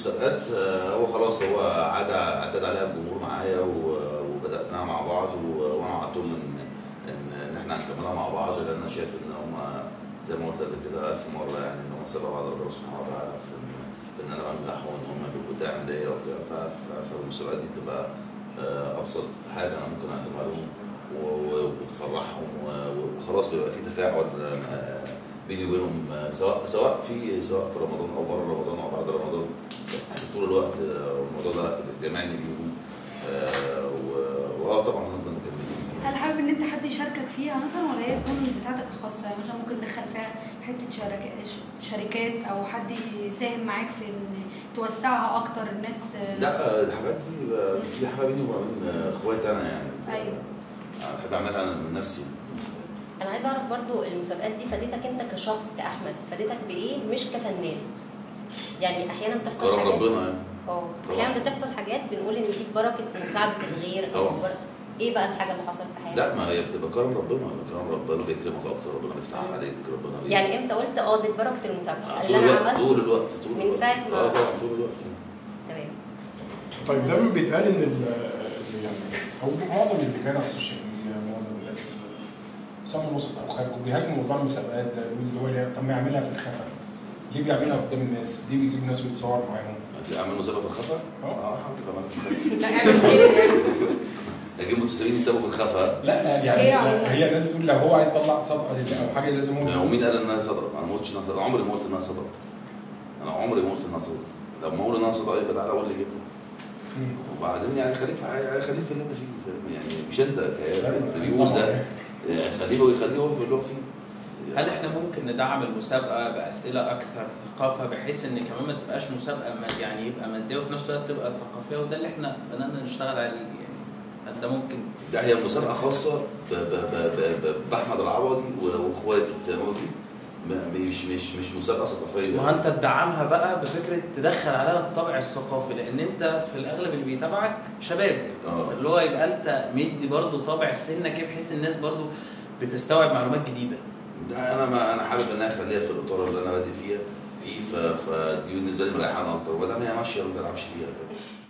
المسابقات آه، هو خلاص هو عاد اعتاد عليها الجمهور معايا و- وبدأناها مع بعض و- وانا وعدتهم ان ان ان احنا هنكملها مع بعض لان انا شايف ان هم زي ما قلت قبل كده ألف مرة يعني ان هم سبب على ربنا سبحانه وتعالى في ان في ان انا بنجح وان هم بيبقوا داعم ليا وبتاع ف- ف- فالمسابقات دي تبقى آه، ابسط حاجه انا ممكن اقدمها لهم و- و- وبتفرحهم و- وخلاص بيبقى في تفاعل آه، بيني وبينهم آه، سواء سواء في سواء في رمضان او بره رمضان او بعد رمضان يعني طول الوقت آه، الموضوع ده جمعني بيهم آه، و- واه طبعا هنفضل مكملين فيه هل حابب ان انت حد يشاركك فيها مثلا ولا هي تكون بتاعتك الخاصه يعني مثلا ممكن تدخل فيها حته شركات شركات او حد يساهم معاك في ان توسعها اكتر الناس ت- لا الحاجات دي بقى- دي حاجه بيني وبين اخواتي انا يعني أيوة. انا بحب اعملها انا من نفسي انا عايزه اعرف برضو المسابقات دي فادتك انت كشخص كاحمد فادتك بايه مش كفنان يعني احيانا بتحصل كرم حاجات ربنا يعني اه طبعا. احيانا بتحصل حاجات بنقول ان دي بركه مساعده الغير او طبعا. بركة. ايه بقى الحاجه اللي حصلت في حياتك لا ما هي بتبقى كرم ربنا كرم ربنا بيكرمك اكتر ربنا بيفتح عليك ربنا بي... يعني امتى قلت اه دي بركه المساعده آه، اللي طول انا الوقت عملته طول الوقت طول من الوقت. ساعة ما- اه طبعا طول الوقت تمام طيب دايما بيتقال ان ال- يعني او معظم اللي كان على السوشيال ميديا معظم الناس سواء من وسط او خارج وبيهاجموا موضوع المسابقات ده يقول اللي هو ليه- طب ما يعملها في الخفا ليه بيعملها قدام الناس؟ ليه بيجيب ناس ويتصور معاهم؟ اعمل مسابقه في الخفا اه. اه حاضر اعمل في الخفا لا اعمل خير يعني اجيب متسابقين يسابقوا في الخفا لا لا يعني خير لا عموما. هي الناس بتقول لو هو عايز يطلع صدقه او حاجه لازم هو ومين قال ان انا صدق؟ انا ما قلتش ان انا صدق عمري ما قلت ان انا صدق انا عمري ما قلت ان انا صدق لما اقول ان انا صدق يبقى تعالى قول لي كده مم. وبعدين يعني خليك في حاجه خليك في اللي انت فيه فاهم؟ يعني مش انت ك- أيوة. اللي بيقول ده يعني خليه هو يخليه هو في اللي هو فيه هل احنا ممكن ندعم المسابقه باسئله اكثر ثقافه بحيث ان كمان ما تبقاش مسابقه ما- يعني يبقى ماديه وفي نفس الوقت تبقى ثقافيه وده اللي احنا بدانا نشتغل عليه يعني هل ده ممكن ده هي مسابقه خاصه ب- ب- ب- ب- ب- باحمد العوضي و- واخواتي فاهم قصدي؟ م- مش مش مش مسابقه ثقافيه ما انت تدعمها بقى بفكره تدخل عليها الطابع الثقافي لان انت في الاغلب اللي بيتابعك شباب اه اللي هو يبقى انت مدي برضو طابع سنه كده بحيث الناس برضو بتستوعب معلومات جديده ده انا ما انا حابب ان انا اخليها في الاطار اللي انا بادئ فيها فيه ف- فدي بالنسبه لي مريحانه اكتر وما دام هي ماشيه ما بلعبش فيها كده